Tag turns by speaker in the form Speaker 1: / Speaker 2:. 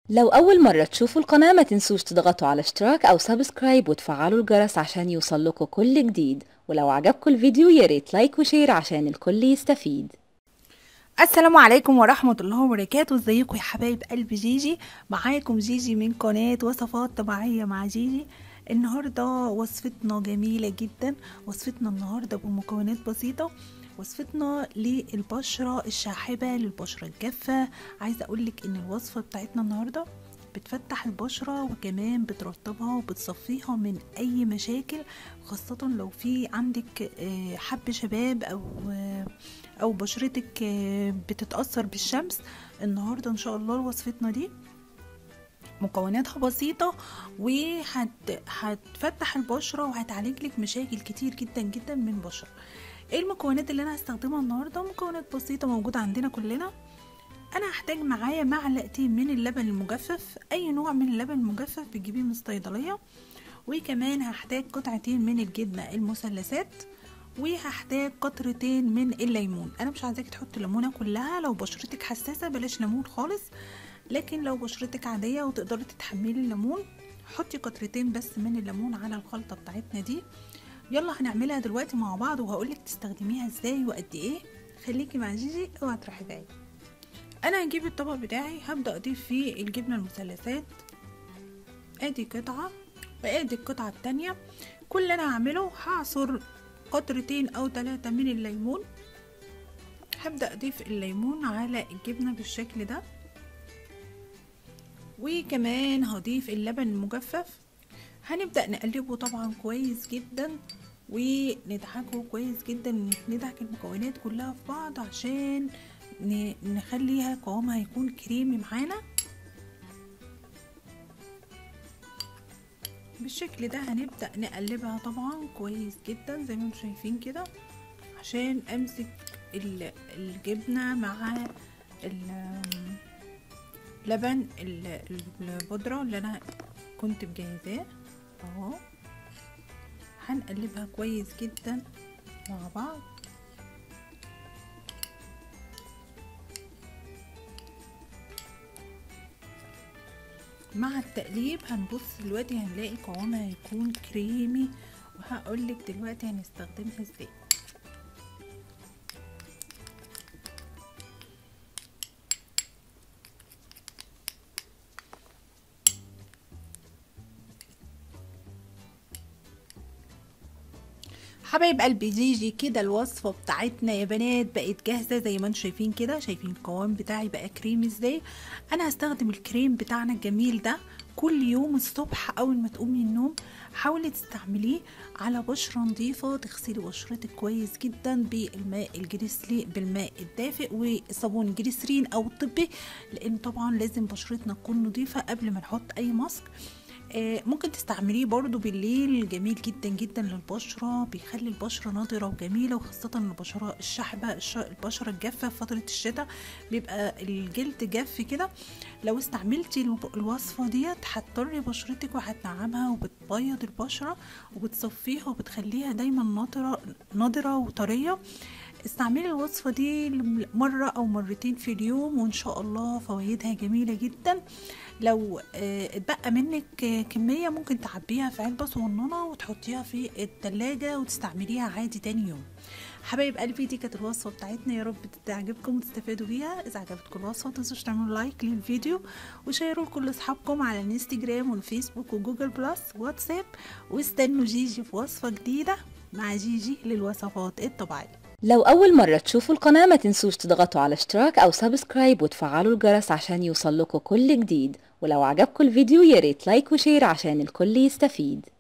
Speaker 1: لو أول مرة تشوفوا القناة ما تنسوش تضغطوا على اشتراك أو سبسكرايب وتفعلوا الجرس عشان يوصلكوا كل جديد ولو عجبكم الفيديو ياريت لايك وشير عشان الكل يستفيد
Speaker 2: السلام عليكم ورحمة الله وبركاته ازيكم يا حبايب قلب جيجي معاكم جيجي من قناة وصفات طبيعية مع جيجي النهاردة وصفتنا جميلة جدا وصفتنا النهاردة بمكونات بسيطة وصفتنا للبشرة الشاحبة للبشرة الجافة عايزة اقولك ان الوصفة بتاعتنا النهاردة بتفتح البشرة وكمان بترطبها وبتصفيها من اي مشاكل خاصة لو في عندك حب شباب او او بشرتك بتتأثر بالشمس النهاردة ان شاء الله وصفتنا دي مكوناتها بسيطة وهتفتح البشرة وهتعالج لك مشاكل كتير جدا جدا من البشرة ايه المكونات اللي انا هستخدمها النهاردة مكونات بسيطة موجودة عندنا كلنا انا هحتاج معايا معلقتين من اللبن المجفف اي نوع من اللبن المجفف بتجيبيه من الصيدلية وكمان هحتاج قطعتين من الجبنة المثلثات وهحتاج قطرتين من الليمون انا مش عايزاكي تحطي الليمونه كلها لو بشرتك حساسه بلاش ليمون خالص لكن لو بشرتك عاديه وتقدري تتحملي الليمون حطي قطرتين بس من الليمون على الخلطه بتاعتنا دي يلا هنعملها دلوقتي مع بعض وهقولك تستخدميها ازاي وقد ايه خليكي مع جيجي اوعي تروحي بعيد انا هجيب الطبق بتاعي هبدا اضيف فيه الجبنه المثلثات ادي قطعه وادي القطعه التانية كل اللي انا هعمله هعصر قطرتين او ثلاثة من الليمون هبدأ اضيف الليمون على الجبنة بالشكل ده وكمان هضيف اللبن المجفف هنبدأ نقلبه طبعا كويس جدا وندعكه كويس جدا ندعك المكونات كلها في بعض عشان نخليها قوامها يكون كريمي معانا بالشكل ده هنبدأ نقلبها طبعا كويس جدا زي ما انتم شايفين كده عشان امسك الجبنة مع اللبن البودرة اللي انا كنت مجهزاه اهو هنقلبها كويس جدا مع بعض مع التقليب هنبص دلوقتي هنلاقي قوامها هيكون كريمي وهقولك دلوقتي هنستخدمها ازاي حبايب قلبي جيجي كده الوصفة بتاعتنا يا بنات بقت جاهزة زي ما انتم شايفين كده شايفين القوام بتاعي بقى كريم ازاي انا هستخدم الكريم بتاعنا الجميل ده كل يوم الصبح اول ما تقومي من النوم حاولي تستعمليه على بشرة نظيفة تغسلي بشرتك كويس جدا بالماء الجريسلي بالماء الدافئ وصابون جريسرين او الطبي لان طبعا لازم بشرتنا تكون نظيفة قبل ما نحط اي ماسك ممكن تستعمليه برضو بالليل جميل جدا جدا للبشرة بيخلي البشرة ناضرة وجميلة وخاصة البشرة الشحبة البشرة الجافة في فترة الشتاء بيبقى الجلد جاف كده لو استعملتي الوصفة ديت هتطري بشرتك وهتنعمها وبتبيض البشرة وبتصفيها وبتخليها دايما ناضرة ناضرة وطرية استعملي الوصفة دي مرة أو مرتين في اليوم وإن شاء الله فوائدها جميلة جدا لو اتبقى منك كمية ممكن تعبيها في علبة صغننة وتحطيها في التلاجة وتستعمليها عادي تاني يوم حبايب قلبي دي كانت الوصفة بتاعتنا يا رب تعجبكم وتستفادوا بيها إذا عجبتكم الوصفة متنسوش تعملوا لايك للفيديو وشيروا لكل أصحابكم على الانستجرام والفيسبوك وجوجل بلس واتساب واستنوا جيجي في وصفة جديدة مع جيجي للوصفات الطبيعية
Speaker 1: لو أول مرة تشوفوا القناة ما تنسوش تضغطوا على اشتراك أو سبسكرايب وتفعلوا الجرس عشان يوصلكوا كل جديد ولو عجبكم الفيديو ياريت لايك وشير عشان الكل يستفيد